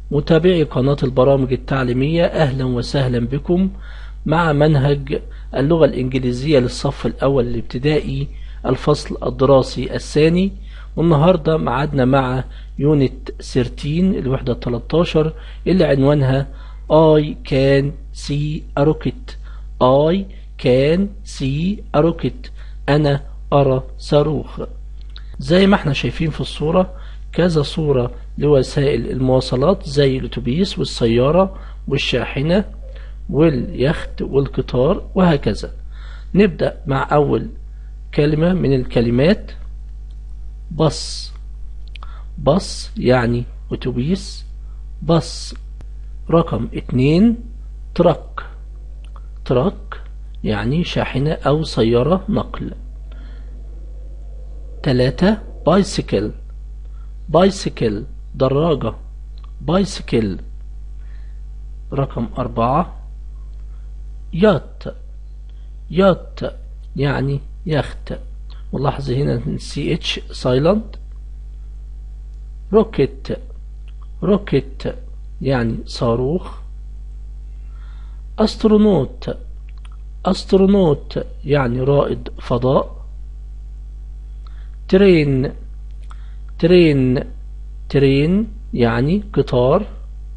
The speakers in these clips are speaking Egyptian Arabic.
متابعي قناة البرامج التعليمية أهلا وسهلا بكم مع منهج اللغة الإنجليزية للصف الأول الابتدائي الفصل الدراسي الثاني والنهاردة معادنا مع يونت 13 الوحدة 13 اللي عنوانها I can see a rocket I can see a rocket أنا أرى صاروخ زي ما احنا شايفين في الصورة كذا صورة لوسائل المواصلات زي الأتوبيس والسيارة والشاحنة واليخت والقطار وهكذا نبدأ مع أول كلمة من الكلمات بص بص يعني أتوبيس بص رقم اتنين ترك ترك يعني شاحنة أو سيارة نقل تلاتة بايسيكل بايسيكل دراجة بايسيكل رقم أربعة يات يات يعني يخت ولاحظ هنا سي اتش سايلنت روكيت روكيت يعني صاروخ استرونوت استرونوت يعني رائد فضاء ترين ترين ترين يعني قطار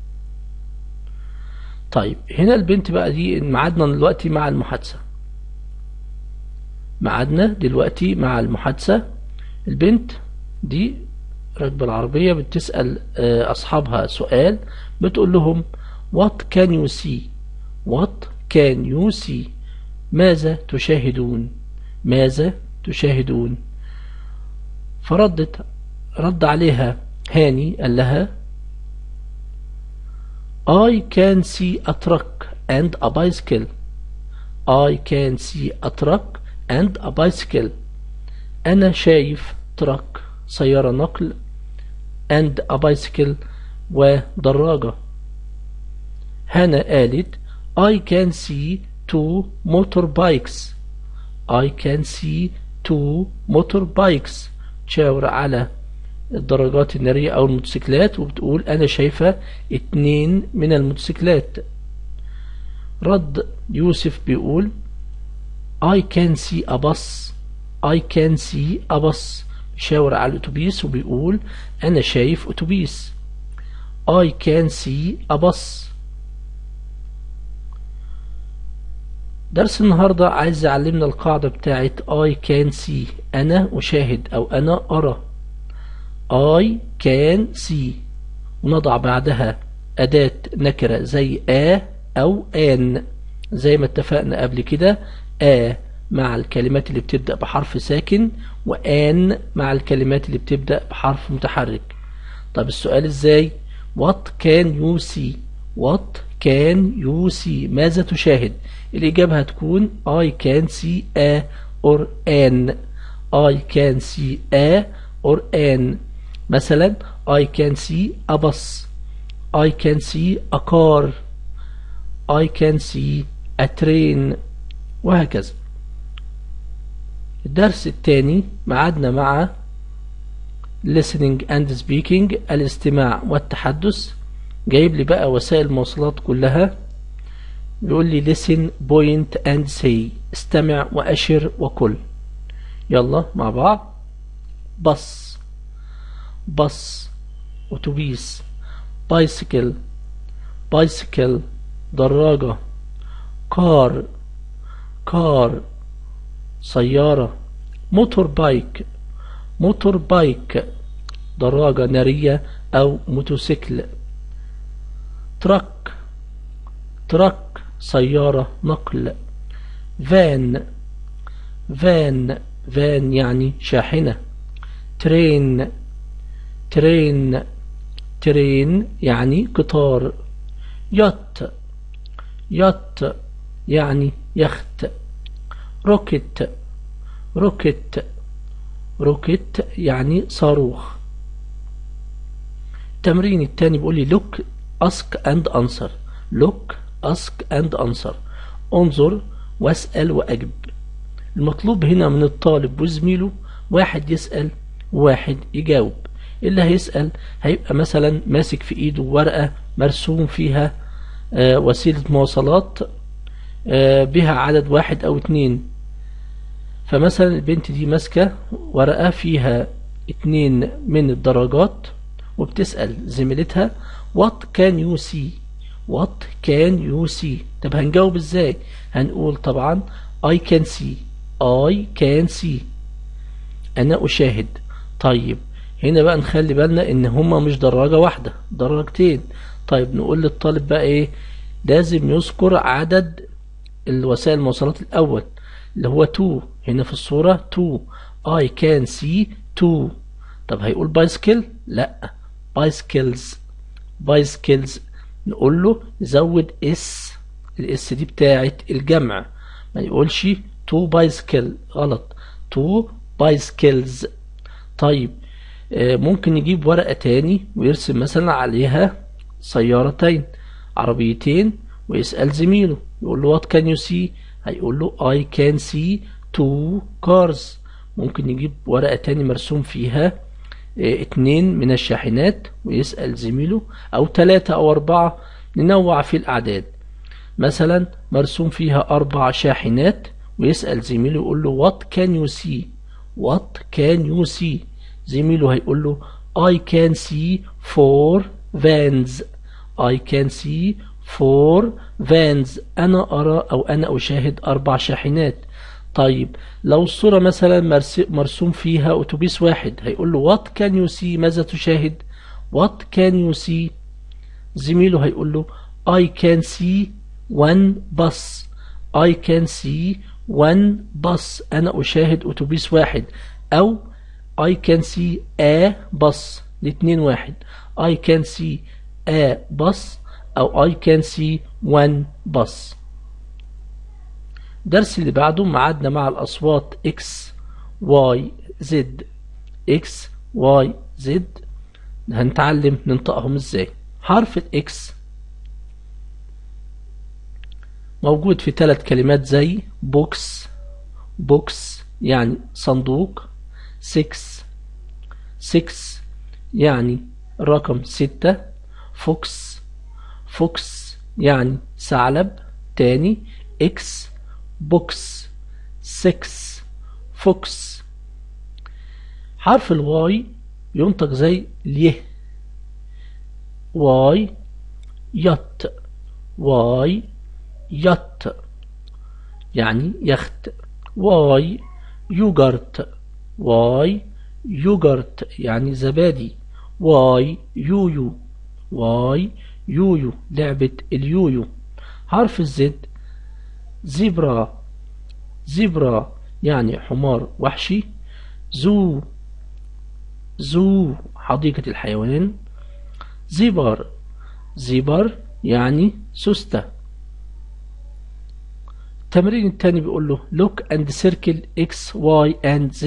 طيب هنا البنت بقى دي معادنا دلوقتي مع المحادثة معادنا دلوقتي مع المحادثة البنت دي راكبة العربية بتسأل أصحابها سؤال بتقول لهم what can you see what can you see ماذا تشاهدون ماذا تشاهدون فردت رد عليها هاني قال لها I can see a truck and a bicycle I can see a truck and a bicycle أنا شايف تراك سيارة نقل and a bicycle ودراجة هنا قالت I can see two motorbikes I can see two motorbikes تشاور على الدراجات النارية أو الموتوسيكلات وبتقول أنا شايفة اتنين من الموتوسيكلات رد يوسف بيقول I can see a bus I can see a bus بيشاور على الأتوبيس وبيقول أنا شايف أتوبيس I can see a bus درس النهاردة عايز يعلمنا القاعدة بتاعت I can see أنا أشاهد أو أنا أرى I can see ونضع بعدها أداة نكرة زي آ أو آن زي ما اتفقنا قبل كده آ مع الكلمات اللي بتبدأ بحرف ساكن وآن مع الكلمات اللي بتبدأ بحرف متحرك طب السؤال ازاي What can you see What can you see ماذا تشاهد الإجابة هتكون I can see a or an I can see a or an مثلا I can see a bus I can see a car I can see a train وهكذا الدرس الثاني معادنا مع listening and speaking الاستماع والتحدث جايب لي بقى وسائل المواصلات كلها بيقول لي listen point and say استمع وأشر وكل يلا مع بعض بص بص أتوبيس بايسكل بايسكل دراجة كار كار سيارة موتور بايك موتور بايك دراجة نارية أو موتوسيكل تراك تراك سيارة نقل فان فان فان يعني شاحنة ترين ترين ترين يعني قطار يات يات يعني يخت روكيت روكيت روكيت يعني صاروخ التمرين التاني بيقول لي look ask and answer look ask and answer انظر واسأل وأجب المطلوب هنا من الطالب وزميله واحد يسأل وواحد يجاوب اللي هيسأل هيبقى مثلا ماسك في ايده ورقة مرسوم فيها آه، وسيلة مواصلات آه، بها عدد واحد او اتنين فمثلا البنت دي ماسكة ورقة فيها اتنين من الدرجات وبتسأل زميلتها what can you see what can you see طب هنجاوب ازاي هنقول طبعا I can see I can see انا اشاهد طيب هنا بقى نخلي بالنا ان هما مش دراجة واحدة دراجتين طيب نقول للطالب بقى ايه لازم يذكر عدد الوسائل المواصلات الاول اللي هو 2 هنا في الصورة 2 I can see 2 طب هيقول بايسكل لا بايسكلز بايسكلز نقول له زود اس الاس دي بتاعت الجمع ما يقولش 2 بايسكل غلط 2 بايسكلز طيب آه، ممكن يجيب ورقة تاني ويرسم مثلا عليها سيارتين عربيتين ويسأل زميله يقول له what can you see هيقول له I can see two cars ممكن يجيب ورقة تاني مرسوم فيها آه، اتنين من الشاحنات ويسأل زميله أو تلاتة أو أربعة ننوع في الأعداد مثلا مرسوم فيها أربع شاحنات ويسأل زميله يقول له what can you see what can you see زميله هيقول له I can see four vans I can see four vans أنا أرى أو أنا أشاهد أربع شاحنات طيب لو الصورة مثلا مرس- مرسوم فيها أتوبيس واحد هيقول له what can you see ماذا تشاهد what can you see زميله هيقول له I can see one bus I can see one bus أنا أشاهد أتوبيس واحد أو I can see a bus الاتنين واحد I can see a bus أو I can see one bus الدرس اللي بعده معادنا مع الأصوات X Y Z X Y Z هنتعلم ننطقهم ازاي حرف الإكس موجود في ثلاث كلمات زي بوكس بوكس يعني صندوق 6 6 يعني رقم ستة فوكس فوكس يعني ثعلب تاني اكس بوكس 6 فوكس حرف الواي ينطق زي اليه واي يط واي يط يعني يخت واي يوجرت واي يوجرت يعني زبادي واي يويو واي يويو لعبة اليويو حرف الزد زبرا زبرا يعني حمار وحشي زو زو حديقة الحيوان زبر زبر يعني سوستة التمرين التاني بيقول له look and circle x y and z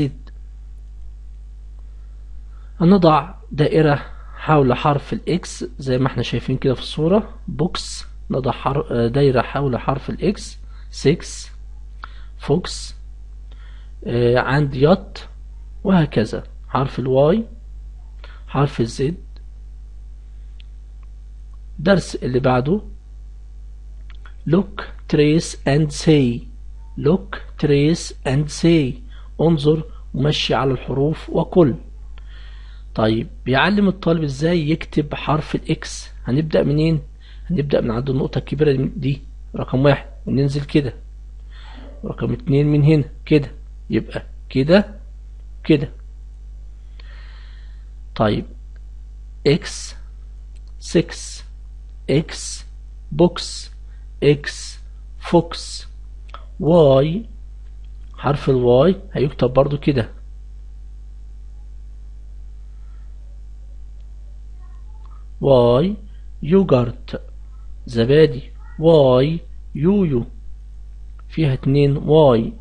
هنضع دائرة حول حرف الاكس زي ما احنا شايفين كده في الصورة بوكس نضع حر... دايرة حول حرف الاكس 6 فوكس آه عند يط وهكذا حرف الواي حرف الزد درس اللي بعده look trace and say look trace and say انظر ومشي على الحروف وقل طيب بيعلم الطالب ازاي يكتب حرف الاكس هنبدأ منين هنبدأ من عند النقطة الكبيرة دي رقم واحد وننزل كده رقم اتنين من هنا كده يبقى كده كده طيب اكس 6 اكس بوكس اكس فوكس واي حرف الواي هيكتب برضو كده واي يوجرت زبادي واي يويو فيها اتنين واي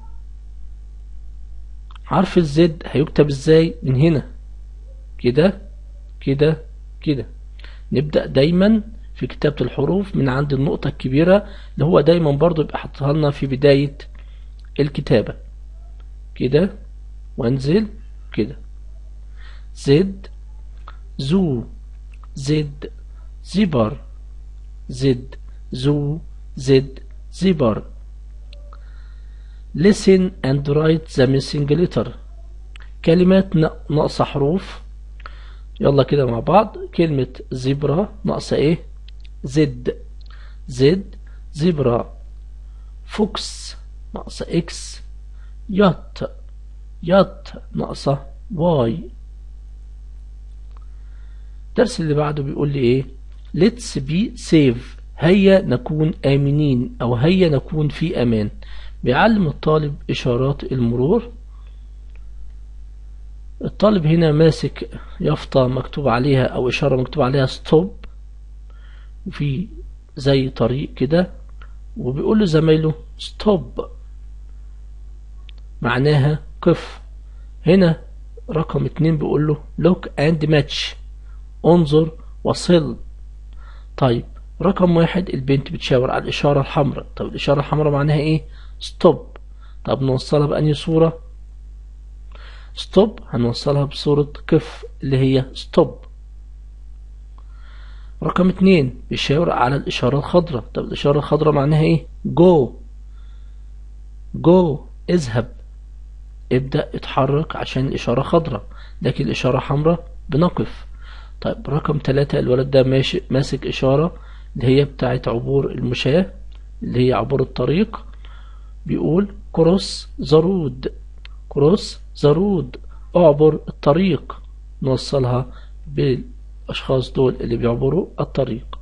حرف الزد هيكتب ازاي من هنا كده كده كده نبدأ دايما في كتابة الحروف من عند النقطة الكبيرة اللي هو دايما برضو يبقى حطها لنا في بداية الكتابة كده وانزل كده زد زو زد زبر زد زو زد زبر listen and write the missing letter كلمات ناقصة حروف يلا كده مع بعض كلمة زبرة ناقصة ايه زد زد زبرة فوكس ناقصة اكس يات يات ناقصة واي الدرس اللي بعده بيقول لي ايه let's be safe هيا نكون آمنين أو هيا نكون في أمان بيعلم الطالب إشارات المرور الطالب هنا ماسك يافطة مكتوب عليها أو إشارة مكتوب عليها ستوب وفي زي طريق كده وبيقول له زمايله ستوب معناها قف هنا رقم اتنين بيقول له look and match انظر وصل طيب رقم واحد البنت بتشاور على الإشارة الحمراء طب الإشارة الحمراء معناها إيه ستوب طب نوصلها بأني صورة ستوب هنوصلها بصورة قف اللي هي ستوب رقم اتنين بيشاور على الإشارة الخضراء طب الإشارة الخضراء معناها إيه جو جو اذهب ابدأ اتحرك عشان الإشارة خضراء لكن الإشارة حمراء بنقف طيب رقم ثلاثة الولد ده ماشي ماسك إشارة اللي هي بتاعت عبور المشاة اللي هي عبور الطريق بيقول كروس زرود كروس زرود اعبر الطريق نوصلها بالأشخاص دول اللي بيعبروا الطريق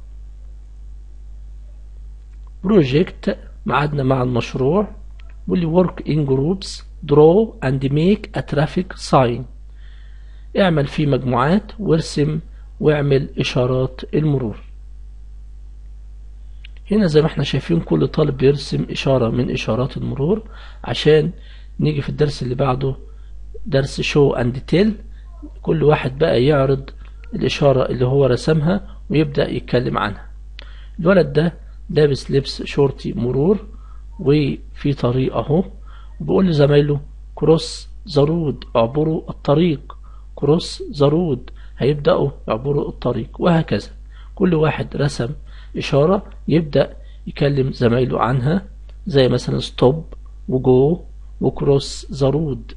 بروجكت معادنا مع المشروع واللي work in groups draw and make a traffic sign اعمل في مجموعات وارسم واعمل إشارات المرور هنا زي ما احنا شايفين كل طالب بيرسم إشارة من إشارات المرور عشان نيجي في الدرس اللي بعده درس شو اند تيل كل واحد بقى يعرض الإشارة اللي هو رسمها ويبدأ يتكلم عنها الولد ده لابس لبس شورتي مرور وفي طريق اهو وبيقول لزمايله كروس زرود اعبروا الطريق كروس زرود هيبدأوا يعبروا الطريق وهكذا كل واحد رسم إشارة يبدأ يكلم زمايله عنها زي مثلا ستوب وجو وكروس زرود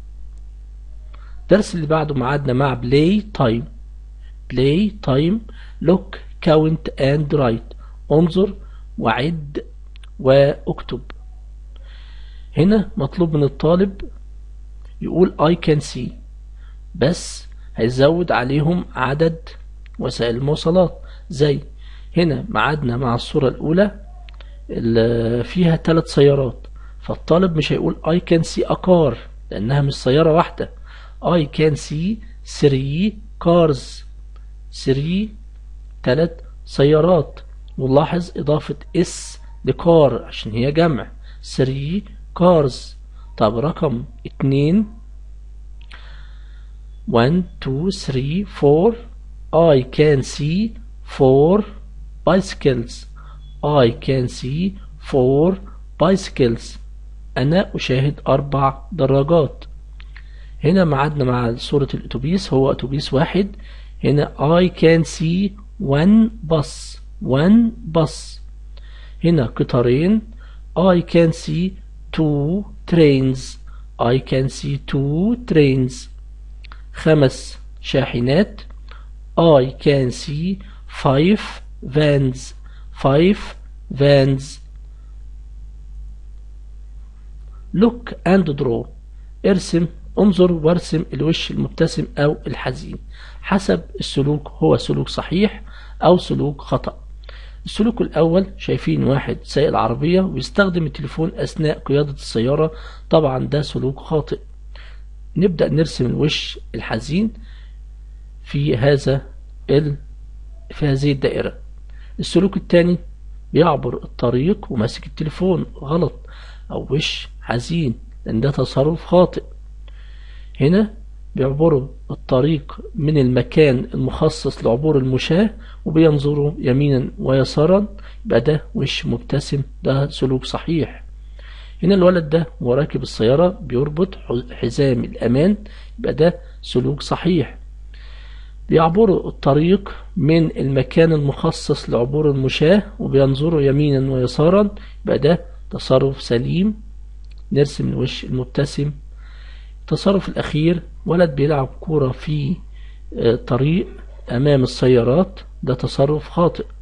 الدرس اللي بعده معادنا مع بلاي تايم بلاي تايم لوك كاونت اند رايت انظر وعد واكتب هنا مطلوب من الطالب يقول I can see بس هيزود عليهم عدد وسائل المواصلات زي هنا معادنا مع الصورة الأولى اللي فيها ثلاث سيارات فالطالب مش هيقول I can see a car لأنها مش سيارة واحدة I can see three cars three ثلاث سيارات ونلاحظ إضافة اس لكار عشان هي جمع 3 cars طب رقم اتنين 1 2 3 4 I can see four bicycles I can see four bicycles أنا أشاهد أربع دراجات هنا معادنا مع صورة الأتوبيس هو أتوبيس واحد هنا I can see one bus one bus هنا قطارين I can see two trains I can see two trains خمس شاحنات I can see five vans five vans look and draw ارسم انظر وارسم الوش المبتسم او الحزين حسب السلوك هو سلوك صحيح او سلوك خطأ السلوك الأول شايفين واحد سايق العربية ويستخدم التليفون أثناء قيادة السيارة طبعا ده سلوك خاطئ نبدأ نرسم الوش الحزين في هذا ال... في هذه الدائرة السلوك الثاني بيعبر الطريق وماسك التليفون غلط أو وش حزين لأن ده تصرف خاطئ هنا بيعبروا الطريق من المكان المخصص لعبور المشاة وبينظروا يمينا ويسارا يبقى ده وش مبتسم ده سلوك صحيح هنا الولد ده وهو راكب السيارة بيربط حزام الأمان يبقى ده سلوك صحيح بيعبروا الطريق من المكان المخصص لعبور المشاة وبينظروا يمينا ويسارا يبقى ده تصرف سليم نرسم الوش المبتسم التصرف الأخير ولد بيلعب كورة في طريق أمام السيارات ده تصرف خاطئ